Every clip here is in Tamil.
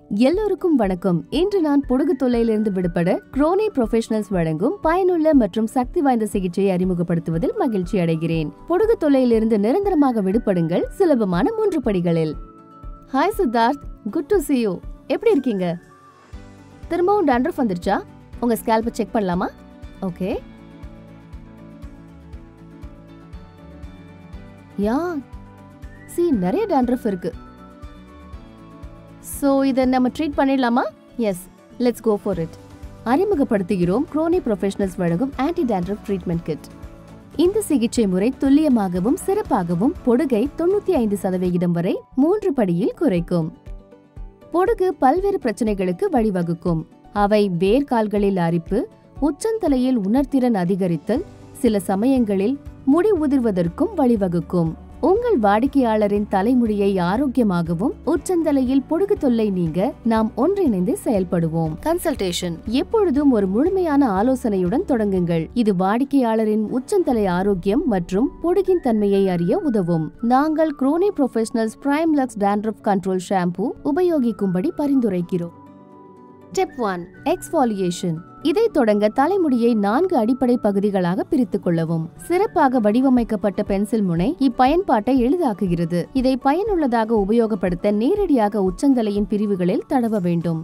எல்லோருக்கும் வணக்கம் இன்று நான் பொடுகு தொல்லையிலிருந்து விடுபட குரோனி ப்ரொஃபஷனல்ஸ் வழங்கும் பயனுள்ள மற்றும் சக்தி வாய்ந்த சிகிச்சையை அறிமுகப்படுத்துவதில் மகிழ்ச்சி அடைகிறேன் பொடுகு தொல்லையிலிருந்து நிரந்தரமாக விடுபடுங்கள் சுலபமான மூன்று படிகளில் hi Siddharth good to see you எப்படி இருக்கீங்க திரும்பவும் டேண்ட்ரஃப் வந்துருச்சா உங்க ஸ்கேல்பை செக் பண்ணலாமா ஓகே யா சி நிறைய டேண்ட்ரஃப் இருக்கு ஸோ இதை நம்ம ட்ரீட் பண்ணிடலாமா yes let's go for it அறிமுகப்படுத்துகிறோம் குரோனி ப்ரொஃபஷனல்ஸ் வழங்கும் ஆன்டி டேண்ட்ரஃப் ட்ரீட்மெண்ட் கிட் இந்த சிகிச்சை முறை துல்லியமாகவும் சிறப்பாகவும் பொடுகை தொண்ணூத்தி ஐந்து சதவிகிதம் வரை மூன்று படியில் குறைக்கும் பொடுகு பல்வேறு பிரச்சனைகளுக்கு வழிவகுக்கும் அவை வேர்கால்களில் அரிப்பு உச்சந்தலையில் உணர்திறன் அதிகரித்தல் சில சமயங்களில் முடி உதிர்வதற்கும் வழிவகுக்கும் உங்கள் வாடிக்கையாளரின் தலைமுடியை ஆரோக்கியமாகவும் உச்சந்தலையில் பொடுகு தொல்லை நீங்க நாம் ஒன்றிணைந்து செயல்படுவோம் கன்சல்டேஷன் எப்பொழுதும் ஒரு முழுமையான ஆலோசனையுடன் தொடங்குங்கள் இது வாடிக்கையாளரின் உச்சந்தலை ஆரோக்கியம் மற்றும் பொடுகின் தன்மையை அறிய உதவும் நாங்கள் குரோனி professionals prime lux dandruff control shampoo உபயோகிக்கும்படி பரிந்துரைக்கிறோம் ஸ்டெப் ஒன் எக்ஸ்பாலியேஷன் இதை தொடங்க தலைமுடியை நான்கு அடிப்படை பகுதிகளாக பிரித்துக் கொள்ளவும் சிறப்பாக வடிவமைக்கப்பட்ட பென்சில் முனை இப்பயன்பாட்டை எளிதாக்குகிறது இதை பயனுள்ளதாக உபயோகப்படுத்த நேரடியாக உச்சந்தலையின் பிரிவுகளில் தடவ வேண்டும்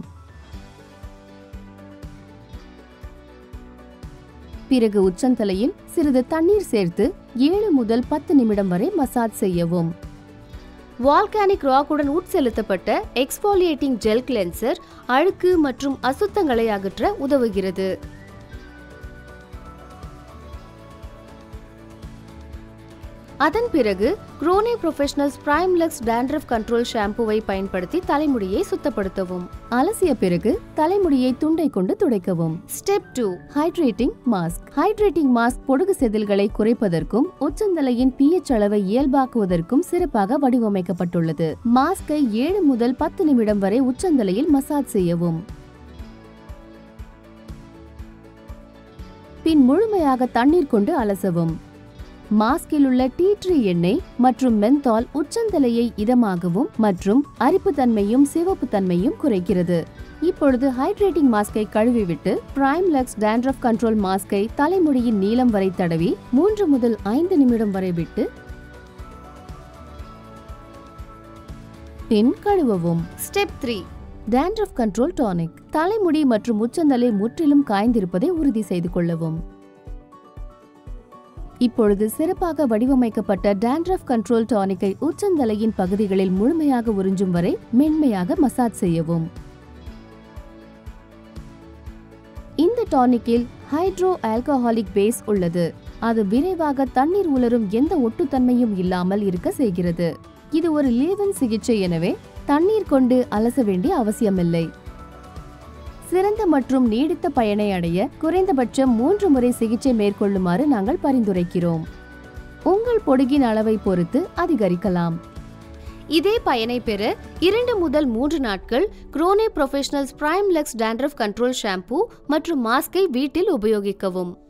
பிறகு உச்சந்தலையில் சிறிது தண்ணீர் சேர்த்து ஏழு முதல் பத்து நிமிடம் வரை மசாஜ் செய்யவும் வால்கானிக் ராக்குடன் உட்செலுத்தப்பட்ட எக்ஸ்பாலியேட்டிங் ஜெல் கிளென்சர் அழுக்கு மற்றும் அசுத்தங்களை அகற்ற உதவுகிறது அதன் பிறகு குரோனே professionals prime lux dandruff control ஷாம்புவை பயன்படுத்தி தலைமுடியை சுத்தப்படுத்தவும் அலசிய பிறகு தலைமுடியை துண்டை கொண்டு துடைக்கவும் step two hydrating mask hydrating mask பொடுகு செதில்களை குறைப்பதற்கும் உச்சந்தலையின் pH அளவை இயல்பாக்குவதற்கும் சிறப்பாக வடிவமைக்கப்பட்டுள்ளது மாஸ்கை ஏழு முதல் பத்து நிமிடம் வரை உச்சந்தலையில் மசாஜ் செய்யவும் பின் முழுமையாக தண்ணீர் கொண்டு அலசவும் மாஸ்கில் உள்ள டீ ட்ரீ எண்ணெய் மற்றும் மென்தால் உச்சந்தலையை இதமாகவும் மற்றும் அரிப்பு தன்மையும் சிவப்பு தன்மையும் குறைக்கிறது இப்பொழுது ஹைட்ரேட்டிங் மாஸ்கை கழுவிவிட்டு பிரைம் லக்ஸ் டேண்ட்ரஃப் கண்ட்ரோல் மாஸ்கை தலைமுடியின் நீளம் வரை தடவி மூன்று முதல் ஐந்து நிமிடம் வரை விட்டு பின் கழுவவும் step three dandruff control tonic தலைமுடி மற்றும் உச்சந்தலை முற்றிலும் காய்ந்திருப்பதை உறுதி செய்து கொள்ளவும் இப்பொழுது சிறப்பாக வடிவமைக்கப்பட்ட டேண்ட்ரஃப் கண்ட்ரோல் டானிக்கை உச்சந்தலையின் பகுதிகளில் முழுமையாக உறிஞ்சும் வரை மென்மையாக மசாஜ் செய்யவும் இந்த டானிக்கில் ஹைட்ரோ ஆல்கஹாலிக் பேஸ் உள்ளது அது விரைவாக தண்ணீர் உலரும் எந்த ஒட்டுத்தன்மையும் இல்லாமல் இருக்க செய்கிறது இது ஒரு லீவன் சிகிச்சை எனவே தண்ணீர் கொண்டு அலச வேண்டிய அவசியமில்லை சிறந்த மற்றும் நீடித்த பயனை அடைய குறைந்தபட்சம் மூன்று முறை சிகிச்சை மேற்கொள்ளுமாறு நாங்கள் பரிந்துரைக்கிறோம் உங்கள் பொடுகின் அளவை பொறுத்து அதிகரிக்கலாம் இதே பயனை பெற இரண்டு முதல் மூன்று நாட்கள் குரோனே professionals prime lux dandruff control shampoo மற்றும் மாஸ்கை வீட்டில் உபயோகிக்கவும்